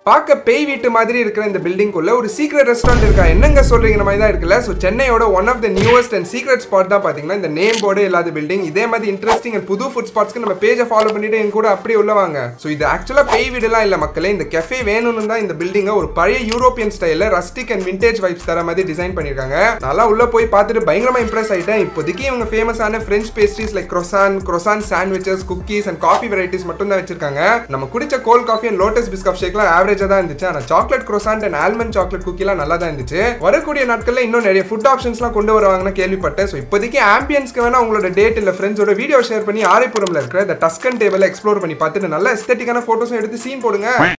பார்க்க பேய் வீட்டு மாதிரி இருக்கிற இந்த பில்டிங்குள்ள ஒரு சீக்ரெட் ரெஸ்டாரண்ட் இருக்கா என்னங்க சொல்றீங்க மாதிரி தான் இருக்குல்ல ஸோ சென்னையோட one of the newest and secret spot தான் பாத்தீங்கன்னா இந்த நேம் போர்டு இல்லாத பில்டிங் இதே மாதிரி இன்ட்ரெஸ்டிங் அண்ட் புது ஃபுட் ஸ்பாட்ஸ்க்கு நம்ம பேஜை ஃபாலோ பண்ணிட்டு எங்க கூட அப்படியே உள்ள வாங்க ஸோ இது ஆக்சுவலா பேய் வீடுலாம் இல்ல மக்களே இந்த கெஃபே வேணும்னு தான் இந்த பில்டிங்கை ஒரு பழைய யூரோப்பியன் ஸ்டைல ரஸ்டிக் அண்ட் விண்டேஜ் வைப்ஸ் தர மாதிரி டிசைன் பண்ணிருக்காங்க நல்லா உள்ள போய் பார்த்துட்டு பயங்கரமா இம்ப்ரெஸ் ஆயிட்டேன் இப்போதைக்கு இவங்க ஃபேமஸான French pastries like croissant croissant sandwiches cookies and coffee varieties மட்டும் தான் வச்சிருக்காங்க நம்ம குடிச்ச cold coffee and Lotus Biscoff ஷேக்லாம் ஆவரேஜா தான் இருந்துச்சு ஆனா chocolate croissant and almond chocolate குக்கிலாம் நல்லா தான் இருந்துச்சு வரக்கூடிய நாட்கள்ல இன்னும் நிறைய ஃபுட் ஆப்ஷன்ஸ்லாம் கொண்டு வருவாங்கன்னு கேள்விப்பட்டேன் ஸோ இப்போதைக்கு ஆம்பியன்ஸ்க்கு வேணா உங்களோட டேட் இல்ல ஃப்ரெண்ட்ஸோட வீடியோ ஷேர் பண்ணி ஆரைப்புறம்ல இருக்கிற இந்த டஸ்கன் டேபிள் எக்ஸ்ப்ளோர் பண்ணி பார்த்துட்டு நல்ல எஸ்தட்டிக்கான ஃபோட்டோஸும் எடுத்து சீன் போடுங்க